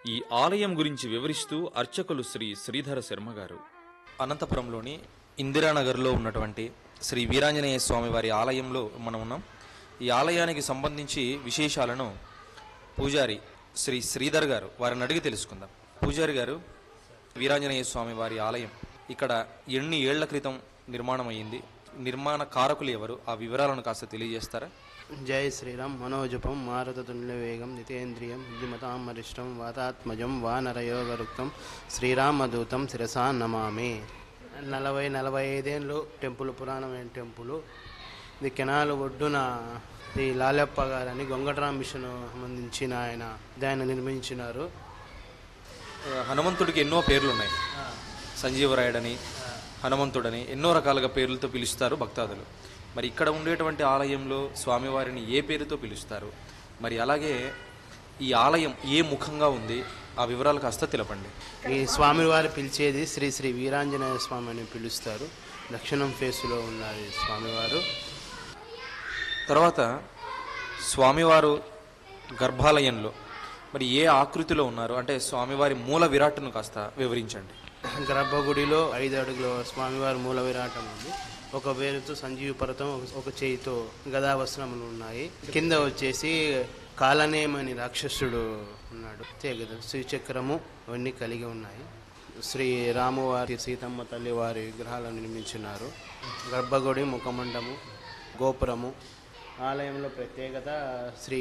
ఈ ఆలయం గురించి వివరిస్తూ అర్చకులు శ్రీ శ్రీధర శర్మ గారు అనంతపురంలోని ఇందిరానగర్లో ఉన్నటువంటి శ్రీ వీరాంజనేయ స్వామి వారి ఆలయంలో మనం ఉన్నాం ఈ ఆలయానికి సంబంధించి విశేషాలను పూజారి శ్రీ శ్రీధర్ గారు వారిని అడిగి తెలుసుకుందాం పూజారి గారు వీరాంజనేయ స్వామి వారి ఆలయం ఇక్కడ ఎన్ని ఏళ్ల క్రితం నిర్మాణం అయ్యింది నిర్మాణ కారకులు ఎవరు ఆ వివరాలను కాస్త తెలియజేస్తారా జై శ్రీరామ్ మనోజపం మారుతతుల్య వేగం నితేంద్రియం బుద్ధిమతాం వరిష్టం వాతాత్మజం వానరయోగరుక్తం శ్రీరామదూతం శిరసా నమామి నలభై నలభై ఐదేళ్ళు టెంపుల్ పురాణమైన టెంపుల్ ఇది కెనాల్ ఒడ్డున ఈ లాలప్ప గారని గొంగటరాం మిషన్ సంబంధించిన ఆయన దాన్ని నిర్మించినారు ఆ, హనుమంతుడికి ఎన్నో పేర్లు ఉన్నాయి సంజీవరాయుడని హనుమంతుడని ఎన్నో రకాలుగా పేర్లతో పిలుస్తారు భక్తాదులు మరి ఇక్కడ ఉండేటువంటి ఆలయంలో స్వామివారిని ఏ పేరుతో పిలుస్తారు మరి అలాగే ఈ ఆలయం ఏ ముఖంగా ఉంది ఆ వివరాలు కాస్త తెలపండి ఈ స్వామివారు పిలిచేది శ్రీ శ్రీ వీరాంజనేయ స్వామి అని పిలుస్తారు దక్షిణం ఫేసులో ఉన్నారు ఈ స్వామివారు తర్వాత స్వామివారు గర్భాలయంలో మరి ఏ ఆకృతిలో ఉన్నారు అంటే స్వామివారి మూల విరాట్ను కాస్త వివరించండి గర్భగుడిలో ఐదు అడుగుల స్వామివారి మూల విరాటం ఉంది ఒక వేలుతో సంజీవ పర్వతం ఒక- ఒక చేయితో గదావస్త్రములు ఉన్నాయి కింద వచ్చేసి కాలనేమని రాక్షసుడు ఉన్నాడు తెగదు శ్రీచక్రము అవన్నీ కలిగి ఉన్నాయి శ్రీ రామువారి సీతమ్మ తల్లి వారి విగ్రహాలను నిర్మించినారు గర్భగుడి ముఖమండము గోపురము ఆలయంలో ప్రత్యేకత శ్రీ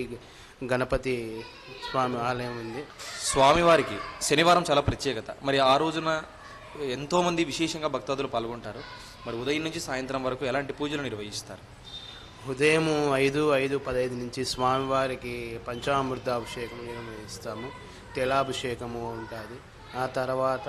గణపతి స్వామి ఆలయం ఉంది స్వామివారికి శనివారం చాలా ప్రత్యేకత మరి ఆ రోజున ఎంతో మంది విశేషంగా భక్తాదులు పాల్గొంటారు మరి ఉదయం నుంచి సాయంత్రం వరకు ఎలాంటి పూజలు నిర్వహిస్తారు ఉదయం ఐదు ఐదు పదహైదు నుంచి స్వామివారికి పంచామృత అభిషేకం నిర్వహిస్తాము తెలాభిషేకము ఉంటుంది ఆ తర్వాత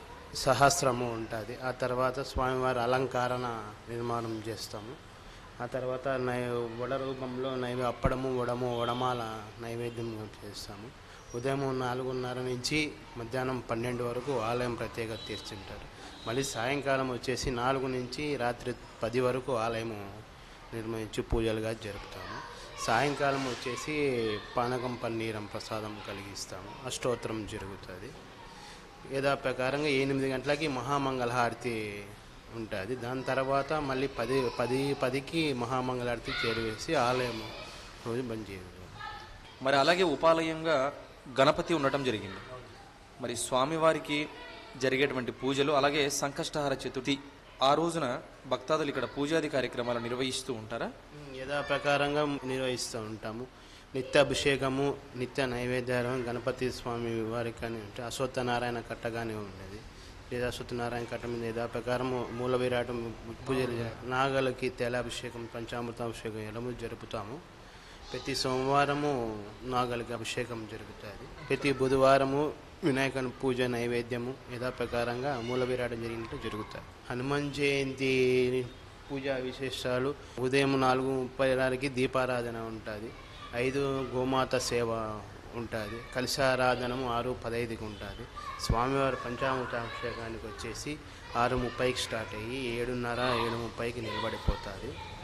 సహస్రము ఉంటుంది ఆ తర్వాత స్వామివారి అలంకరణ నిర్మాణం చేస్తాము ఆ తర్వాత నై వడ రూపంలో నైవే అప్పడము వడము వడమాల నైవేద్యం చేస్తాము ఉదయం నాలుగున్నర నుంచి మధ్యాహ్నం పన్నెండు వరకు ఆలయం ప్రత్యేకత తీర్చుంటారు మళ్ళీ సాయంకాలం వచ్చేసి నాలుగు నుంచి రాత్రి పది వరకు ఆలయము నిర్వహించి పూజలుగా జరుపుతాము సాయంకాలం వచ్చేసి పానకం పన్నీరం ప్రసాదం కలిగిస్తాము అష్టోత్తరం జరుగుతుంది యథా ప్రకారంగా ఎనిమిది గంటలకి మహామంగళహారతి ఉంటుంది దాని తర్వాత మళ్ళీ పది పది పదికి మహామంగళహారతి చేరువేసి ఆలయం రోజు బంద్ చేయదు మరి అలాగే ఉపాలయంగా గణపతి ఉండటం జరిగింది మరి స్వామివారికి జరిగేటువంటి పూజలు అలాగే సంకష్టహార చతుర్థి ఆ రోజున భక్తాదులు ఇక్కడ పూజాది కార్యక్రమాలు నిర్వహిస్తూ ఉంటారా యథా ప్రకారంగా నిర్వహిస్తూ ఉంటాము నిత్య అభిషేకము నిత్య నైవేద్యాలు గణపతి స్వామి వారికి కానీ ఉంటే అశ్వత్థనారాయణ కట్ట కానీ ఉండేది లేదా అశ్వత్థనారాయణ కట్ట మీద యథా ప్రకారము మూల విరాటం పూజలు జ- నాగలకి తేలాభిషేకం పంచామృతాభిషేకం ఎలము జరుపుతాము ప్రతి సోమవారము నాగలికి అభిషేకం జరుగుతుంది ప్రతి బుధవారము వినాయకుని పూజ నైవేద్యము యథా ప్రకారంగా మూల విరాటం జరిగినట్టు జరుగుతాయి హనుమాన్ జయంతి పూజా విశేషాలు ఉదయం నాలుగు ముప్పై ఆరుకి దీపారాధన ఉంటుంది ఐదు గోమాత సేవ ఉంటుంది కలశారాధనము ఆరు పదైదుకి ఉంటుంది స్వామివారి పంచామృతాభిషేకానికి వచ్చేసి ఆరు ముప్పైకి స్టార్ట్ అయ్యి ఏడున్నర ఏడు ముప్పైకి నిలబడిపోతుంది